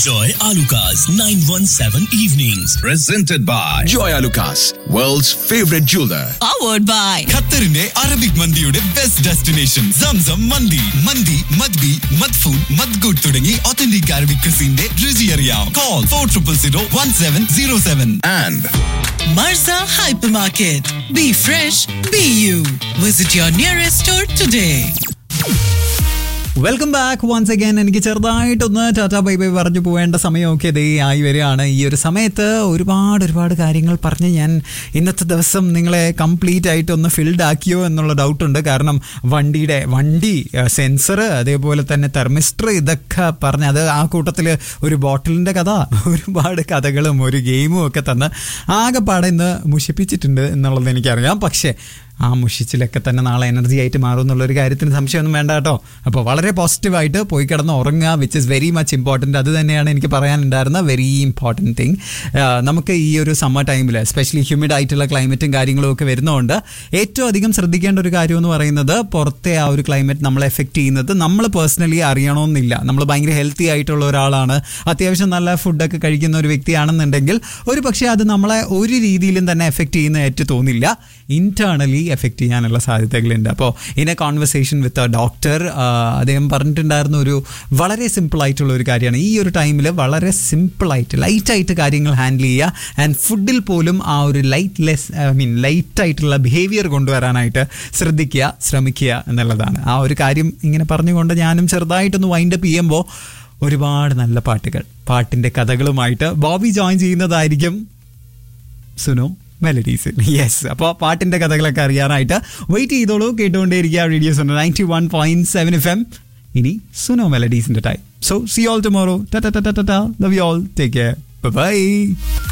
Enjoy Alucard's 917 evenings. presented by Joy Lucas, world's favorite jeweler. powered by ഖത്തറിന്റെ Arabic മന്തിയുടെ best destination Zamzam മന്തി മന്തി മദ്ബി മദ്ഫൂൺ മദ്ഗുഡ് തുടങ്ങി ഒത്തന്റിക് അറബിക് ക്രിസിന്റെ രുചി അറിയാം call four triple zero one seven zero seven And Marza Hypermarket. Be fresh, be you. Visit your nearest store today. Welcome back once again എനിക്ക് ചെറുതായിട്ടൊന്ന് ടാറ്റ ബൈ ബൈ പറഞ്ഞു പോവേണ്ട സമയമൊക്കെ ഇതേ ആയി വരികയാണ് ഈ ഒരു സമയത്ത് ഒരുപാട് ഒരുപാട് കാര്യങ്ങൾ പറഞ്ഞ് ഞാൻ ഇന്നത്തെ ദിവസം നിങ്ങളെ കംപ്ലീറ്റ് ആയിട്ട് ഒന്ന് ഫിൽഡ് ആക്കിയോ എന്നുള്ള ഡൗട്ടുണ്ട് കാരണം വണ്ടിയുടെ വണ്ടി സെൻസർ അതേപോലെ തന്നെ തെർമിസ്റ്റർ ഇതൊക്കെ പറഞ്ഞ് അത് ആ കൂട്ടത്തിൽ ഒരു ബോട്ടിലിൻ്റെ കഥ ഒരുപാട് കഥകളും ഒരു ഗെയിമും ഒക്കെ തന്ന് ആകെപ്പാടെ ഇന്ന് മുഷിപ്പിച്ചിട്ടുണ്ട് എന്നുള്ളത് എനിക്കറിയാം പക്ഷേ ആ മുഷിച്ചിലൊക്കെ തന്നെ നാളെ എനർജി ആയിട്ട് മാറും എന്നുള്ളൊരു കാര്യത്തിന് സംശയമൊന്നും വേണ്ട കേട്ടോ അപ്പോൾ വളരെ പോസിറ്റീവായിട്ട് പോയി കിടന്ന് ഉറങ്ങുക which is very much important അത് തന്നെയാണ് എനിക്ക് പറയാനുണ്ടായിരുന്ന വെരി ഇമ്പോർട്ടൻറ്റ് തിങ് നമുക്ക് ഈ ഒരു സമ്മർ ടൈമിൽ എസ്പെഷ്യലി ഹ്യൂമിഡ് ആയിട്ടുള്ള ക്ലൈമറ്റും കാര്യങ്ങളും ഒക്കെ വരുന്നതുകൊണ്ട് ഏറ്റവും അധികം ശ്രദ്ധിക്കേണ്ട ഒരു കാര്യം എന്ന് പറയുന്നത് പുറത്തെ ആ ഒരു ക്ലൈമറ്റ് നമ്മളെ എഫക്റ്റ് ചെയ്യുന്നത് നമ്മൾ പേഴ്സണലി അറിയണമെന്നില്ല നമ്മൾ ഭയങ്കര ഹെൽത്തി ആയിട്ടുള്ള ഒരാളാണ് അത്യാവശ്യം നല്ല ഫുഡൊക്കെ കഴിക്കുന്ന ഒരു വ്യക്തിയാണെന്നുണ്ടെങ്കിൽ ഒരു പക്ഷേ അത് നമ്മളെ ഒരു രീതിയിലും തന്നെ എഫക്റ്റ് ചെയ്യുന്നതായിട്ട് തോന്നില്ല ഇന്റേണലി എഫക്റ്റ് ചെയ്യാനുള്ള സാധ്യതകളുണ്ട് അപ്പോൾ in a conversation with a doctor അദ്ദേഹം പറഞ്ഞിട്ടുണ്ടായിരുന്ന ഒരു വളരെ സിമ്പിൾ ആയിട്ടുള്ള ഒരു കാര്യമാണ് ഈ ഒരു ടൈമിൽ വളരെ സിമ്പിളായിട്ട് ലൈറ്റായിട്ട് കാര്യങ്ങൾ ഹാൻഡിൽ ചെയ്യുക ആൻഡ് ഫുഡിൽ പോലും ആ ഒരു light less I mean light ആയിട്ടുള്ള ബിഹേവിയർ കൊണ്ടുവരാനായിട്ട് ശ്രദ്ധിക്കുക ശ്രമിക്കുക എന്നുള്ളതാണ് ആ ഒരു കാര്യം ഇങ്ങനെ പറഞ്ഞുകൊണ്ട് ഞാനും ചെറുതായിട്ടൊന്ന് വൈൻഡപ്പ് ചെയ്യുമ്പോൾ ഒരുപാട് നല്ല പാട്ടുകൾ പാട്ടിൻ്റെ കഥകളുമായിട്ട് ബോബി ജോയിൻ ചെയ്യുന്നതായിരിക്കും സുനു മെലഡീസ് യെസ് അപ്പോൾ പാട്ടിൻ്റെ കഥകളൊക്കെ അറിയാനായിട്ട് വെയിറ്റ് ചെയ്തോളൂ കേട്ടുകൊണ്ടേയിരിക്കുക റേഡിയോസ് ഉണ്ട് ninety one point seven F M ഇനി സുനോ മെലഡീസിൻ്റെ time so see all tomorrow love you all take care by